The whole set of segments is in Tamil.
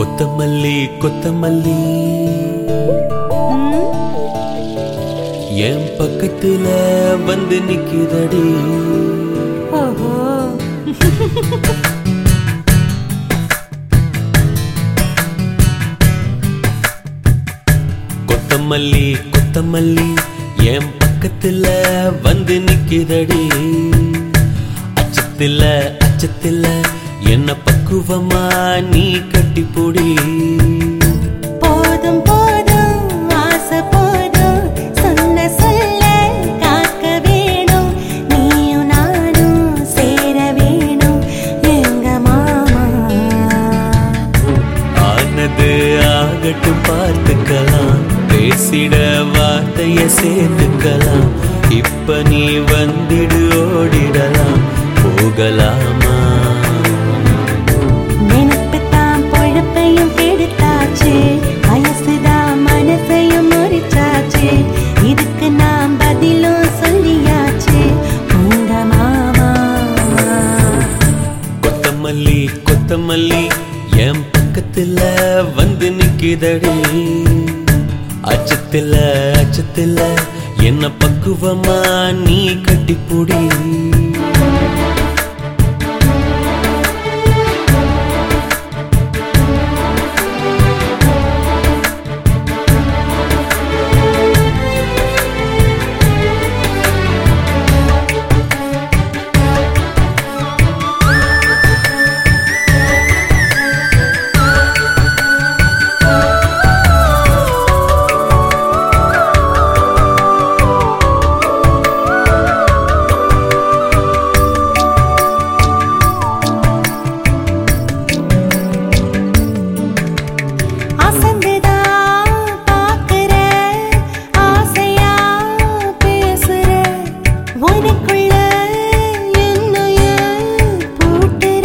கொத்தமல்லி கொத்தமல்லி என் பக்கத்துல வந்து நிக்குதடி ஓஹோ கொத்தமல்லி கொத்தமல்லி என் பக்கத்துல வந்து நிக்குதடி அச்சத்துல அச்சத்துல என்ன பக்குவமா நீ கட்டிப்புடி போதும் போதும் ஆசை போதும் சொன்ன சொல்ல காக்க வேணும் நீயும் நானும் சேர வேணும் எங்க மாமா ஆனது ஆகட்டும் பார்த்துக்கலாம் பேசிட வார்த்தைய சேர்த்துக்கலாம் இப்ப நீ வந்திடு ஓடிடலாம் போகலாமா நினைப்புத்தான் பொழப்பையும் கெடுத்தாச்சு வயசுதான் மனசையும் முறிச்சாச்சு இதுக்கு நாம் பதிலும் சொல்லியாச்சு உங்க மாமா கொத்தமல்லி கொத்தமல்லி என் பக்கத்துல வந்து நிக்குதடி அச்சத்துல அச்சத்துல என்ன பக்குவமா நீ கட்டிப்புடி அசந்துதான் பார்க்கிற, ஆசையா பேசுற, உனக்குள்ள என்னைய பூட்டுற.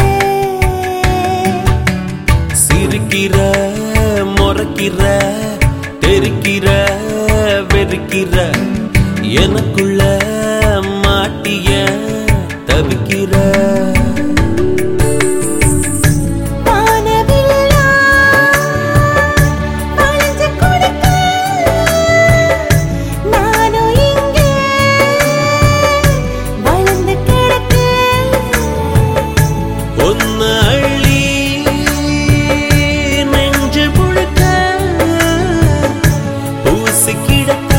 சிரிக்கிற முறைக்கிற தெரிக்கிற வெறுக்கிற எனக்குள்ள மாட்டிய தவிக்கிற வானவில்லா வளைஞ்சு கொடுக்க, நானும் இங்கே வளர்ந்து கிடக்க ஒன்னு அள்ளி நெஞ்சு முழுக்க பூசி கிடக்க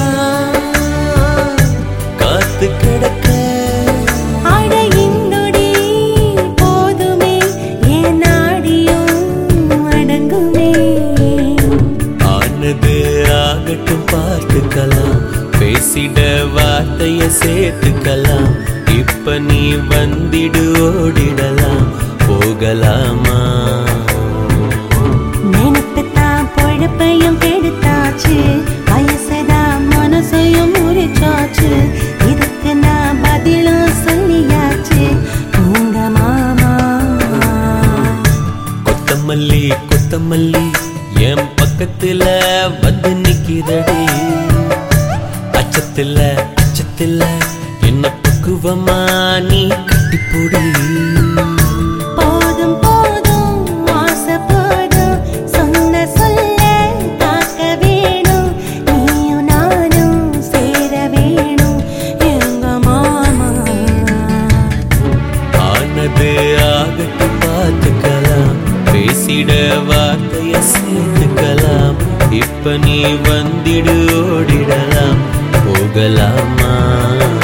காத்து கிடக்க அட இந்தொடி போதுமே என் நாடியும் அடங்குமே ஆனது ஆகட்டும் பார்த்துக்கலாம் பேசிட வார்த்தைய சேர்த்துக்கலாம் இப்ப நீ வந்திடு ஓடிடலாம் போகலாமா நினைப்புத்தான் பொழப்பையும் கெடுத்தாச்சு வயசுதான் மனசையும் முறிச்சாச்சு இதுக்கு நான் பதிலும் சொல்லியாச்சு உங்க மாமா கொத்தமல்லி கொத்தமல்லி என் பக்கத்துல வந்து நிக்கிறடி அச்சத்துல அச்சத்துல என்ன பக்குவமா நீ கட்டிப்புடி போதும் போதும் ஆசை போதும் சொன்ன சொல்ல காக்க வேணும் நீயும் நானும் சேர வேணும் எங்க மாமா ஆனது ஆகட்டும் பார்த்துக்கலாம் பேசிட வார்த்தைய சேர்த்துக்கலாம் இப்ப நீ வந்திடு ஓடிடலாம் போகலாமா